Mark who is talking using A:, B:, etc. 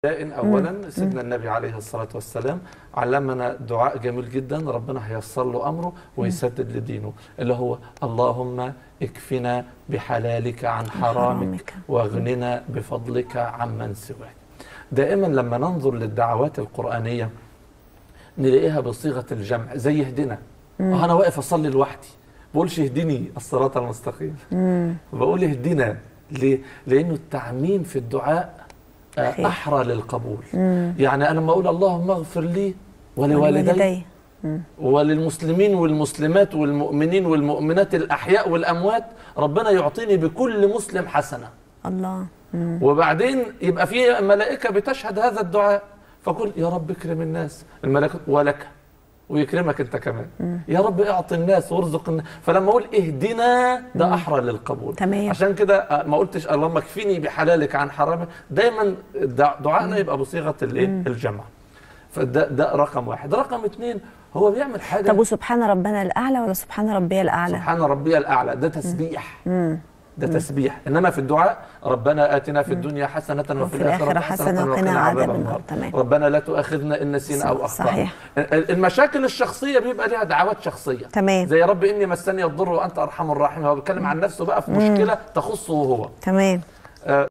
A: اولا سيدنا النبي عليه الصلاه والسلام علمنا دعاء جميل جدا ربنا هيسر له امره ويسدد لدينه اللي هو اللهم اكفنا بحلالك عن حرامك
B: حرامك.
A: واغننا بفضلك عمن سواك دائما لما ننظر للدعوات القرانيه نلاقيها بصيغه الجمع زي اهدنا انا واقف اصلي لوحدي بقولش اهدني الصراط المستقيم بقول اهدنا ليه؟ لانه التعميم في الدعاء آه،
B: خير.
A: احرى للقبول يعني انا لما اقول اللهم اغفر لي ولوالدي
B: والدي
A: وللمسلمين والمسلمات والمؤمنين والمؤمنات الاحياء والاموات ربنا يعطيني بكل مسلم حسنه
B: الله
A: وبعدين يبقى في ملائكه بتشهد هذا الدعاء فقل يا رب اكرم الناس الملائكه ولك ويكرمك انت كمان يا رب اعطي الناس وارزق الناس فلما اقول اهدنا ده احرى للقبول
B: تمام.
A: عشان كده آه، ما قلتش اللهم اكفيني بحلالك عن حرامك دايما دع- دعائنا يبقى بصيغه الايه الجمع فده ده رقم واحد رقم اثنين هو بيعمل حاجه
B: طب وسبحان ربنا الاعلى ولا سبحان ربي الاعلى
A: سبحان ربي الاعلى ده تسبيح ده تسبيح انما في الدعاء ربنا اتنا في الدنيا حسنه وفي الاخره حسنه وقنا عذاب النار
B: تمام.
A: ربنا لا تؤاخذنا ان نسينا او اخطانا
B: صحيح.
A: المشاكل الشخصيه بيبقى ليها دعوات شخصيه
B: تمام.
A: زي رب اني مسني الضر وانت ارحم الراحمين هو بيتكلم عن نفسه بقى في مشكله تخصه هو
B: تمام